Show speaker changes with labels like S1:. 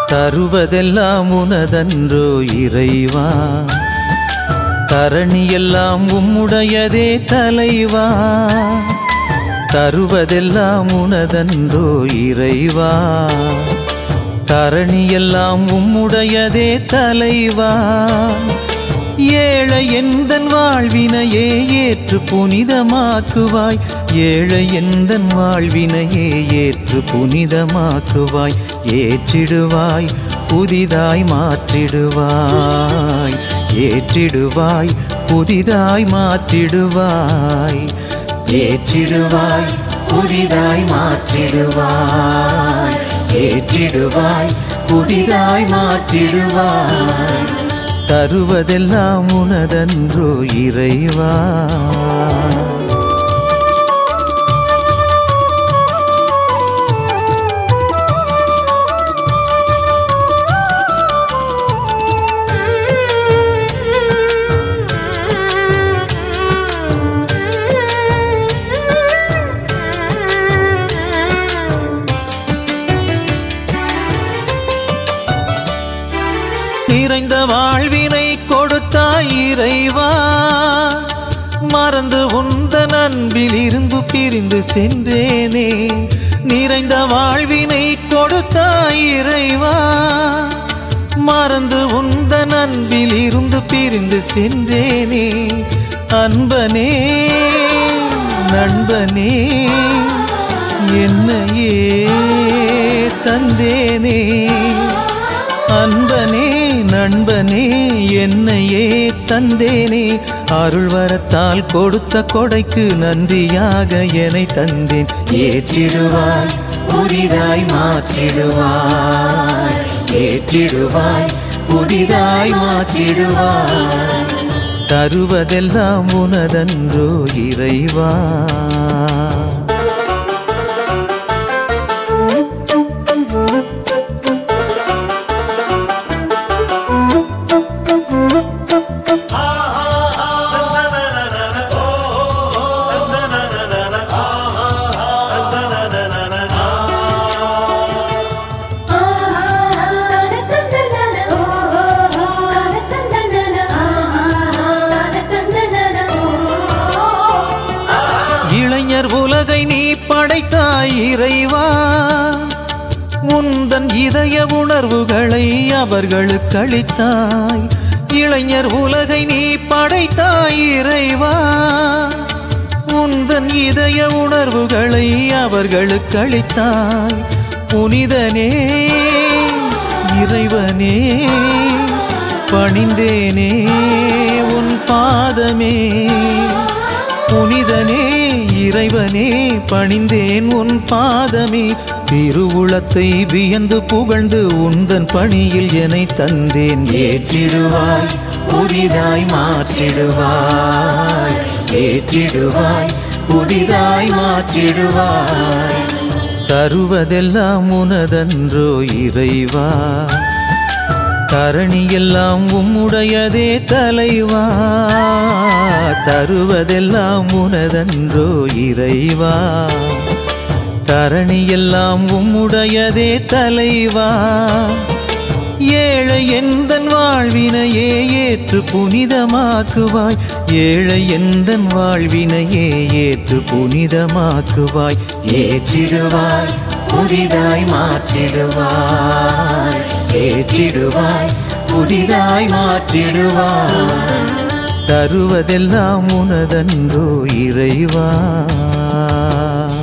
S1: தருவதெல்லாம் உனதன்றோ இறைவா தரணியெல்லாம் உம்முடையதே தலைவா தருவதெல்லாம் உனதன்றோ இறைவா தரணியெல்லாம் உம்முடையதே தலைவா ஏழை எந்தன் வாழ்வினையே ஏற்று புனிதமாக்குவாய் ஏழை எந்தன் வாழ்வினையே ஏற்று புனிதமாக்குவாய் ஏற்றிடுவாய் புதிதாய் மாற்றிடுவாய் ஏற்றிடுவாய் புதிதாய் மாற்றிடுவாய் ஏற்றிடுவாய் புதிதாய் மாற்றிடுவாய் ஏற்றிடுவாய் புதிதாய் மாற்றிடுவாய் தருவதெல்லாம் உனதன்றோ இறைவா நிறைந்த வாழ்வினை கொடுத்தாய் இறைவா மறந்து உந்தன் அன்பில் இருந்து பிரிந்து சென்றேனே நிறைந்த வாழ்வினை கொடுத்தாய் இறைவா மறந்து உந்தன் அன்பில் இருந்து பிரிந்து சென்றேனே அன்பனே நண்பனே என்னையே தந்தேனே அன்பனே நண்பனே என்னையே தந்தேனே அருள் வரத்தால் கொடுத்த கொடைக்கு நன்றியாக என்னை தந்தேன் ஏற்றிடுவாய் புதிதாய் மாற்றிடுவாய் ஏற்றிடுவாய் புதிதாய் மாற்றிடுவாய் தருவதெல்லாம் உனதன்றோ இறைவா இளைஞர் உலகை நீ படைத்தாய் இறைவா உந்தன் இதய உணர்வுகளை அவர்களுக்கு அளித்தாய் இளைஞர் உலகை நீ படைத்தாய் இறைவா உந்தன் இதய உணர்வுகளை அவர்களுக்கு அளித்தாய் புனிதனே இறைவனே பணிந்தேனே உன் பாதமே புனிதனே இறைவனே பணிந்தேன் உன் பாதமே திருவுளத்தை வியந்து புகழ்ந்து உந்தன் பணியில் என்னை தந்தேன் ஏற்றிடுவாய் புதிதாய் மாற்றிடுவாய் ஏற்றிடுவாய் புதிதாய் மாற்றிடுவாய் தருவதெல்லாம் உனதன்றோ இறைவா தரணியெல்லாம் உம்முடையதே தலைவா தருவதெல்லாம் உனதன்றோ இறைவா தரணியெல்லாம் உம்முடையதே தலைவா ஏழை எந்தன் வாழ்வினையே ஏற்று புனிதமாக்குவாய் ஏழை எந்தன் வாழ்வினையே ஏற்று புனிதமாக்குவாய் ஏற்றிடுவாய் புதிதாய் மாற்றிடுவாய் ஏற்றிடுவாய் புதிதாய் மாற்றிடுவாய் தருவதெல்லாம் உனதன்றோ இறைவா